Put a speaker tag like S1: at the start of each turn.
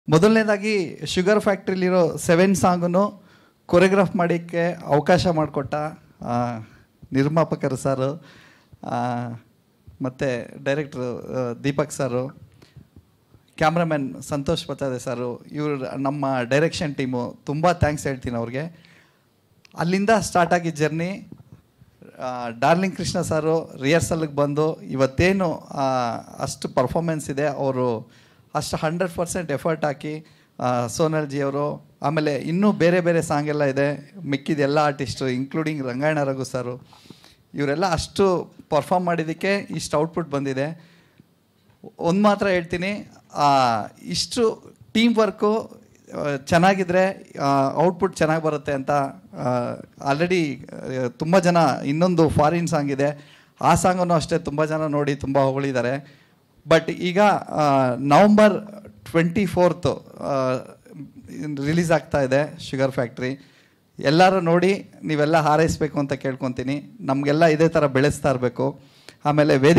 S1: ಮೊದಲನೇದಾಗಿ ಶುಗರ್ ಫ್ಯಾಕ್ಟ್ರಿಲಿರೋ ಸೆವೆನ್ ಸಾಂಗನ್ನು ಕೊರಿಯೋಗ್ರಾಫ್ ಮಾಡೋಕ್ಕೆ ಅವಕಾಶ ಮಾಡಿಕೊಟ್ಟ ಆ, ನಿರ್ಮಾಪಕರು ಸರು ಮತ್ತು director Deepak sir cameraman Santhosh Pathade sir ಇವರು ನಮ್ಮ ಡೈರೆಕ್ಷನ್ ಟೀಮು ತುಂಬ ಥ್ಯಾಂಕ್ಸ್ ಹೇಳ್ತೀನಿ ಅವ್ರಿಗೆ ಅಲ್ಲಿಂದ ಸ್ಟಾರ್ಟ್ ಆಗಿದ್ದ ಜರ್ನಿ ಡಾರ್ಲಿಂಗ್ ಕೃಷ್ಣ ಸಾರು ರಿಹರ್ಸಲ್ಗೆ ಬಂದು ಇವತ್ತೇನು ಆ, ಅಷ್ಟು ಪರ್ಫಾರ್ಮೆನ್ಸ್ ಇದೆ ಅವರು ಅಷ್ಟು ಹಂಡ್ರೆಡ್ ಪರ್ಸೆಂಟ್ ಎಫರ್ಟ್ ಹಾಕಿ ಆ, ಸೋನಲ್ ಜಿ ಅವರು ಆಮೇಲೆ ಇನ್ನೂ ಬೇರೆ ಬೇರೆ ಸಾಂಗ್ ಎಲ್ಲ ಇದೆ ಮಿಕ್ಕಿದ ಎಲ್ಲ artist including Rangayana Raghu sir ಇವರೆಲ್ಲ ಅಷ್ಟು ಪರ್ಫಾರ್ಮ್ ಮಾಡಿದ್ದಕ್ಕೆ ಇಷ್ಟು ಔಟ್ಪುಟ್ ಬಂದಿದೆ ಒಂದು ಮಾತ್ರ ಹೇಳ್ತೀನಿ ಆ, ಇಷ್ಟು ಟೀಮ್ ವರ್ಕು ಚೆನ್ನಾಗಿದ್ರೆ ಔಟ್ಪುಟ್ ಚೆನ್ನಾಗಿ ಬರುತ್ತೆ ಅಂತ ಆಲ್ರೆಡಿ ತುಂಬ ಜನ ಇನ್ನೊಂದು ಫಾರಿನ್ ಸಾಂಗ್ ಇದೆ ಆ ಸಾಂಗನ್ನು ಅಷ್ಟೇ ತುಂಬ ಜನ ನೋಡಿ ತುಂಬ ಹೊಗಳಿದ್ದಾರೆ ಬಟ್ ಈಗ ನವಂಬರ್ ಟ್ವೆಂಟಿ ಫೋರ್ತು ರಿಲೀಸ್ ಆಗ್ತಾ ಇದೆ ಶುಗರ್ ಫ್ಯಾಕ್ಟ್ರಿ ಎಲ್ಲರೂ ನೋಡಿ ನೀವೆಲ್ಲ ಹಾರೈಸಬೇಕು ಅಂತ ಕೇಳ್ಕೊತೀನಿ ನಮಗೆಲ್ಲ ಇದೇ ಥರ ಬೆಳೆಸ್ತಾ ಇರಬೇಕು ಆಮೇಲೆ ವೇದಿಕೆ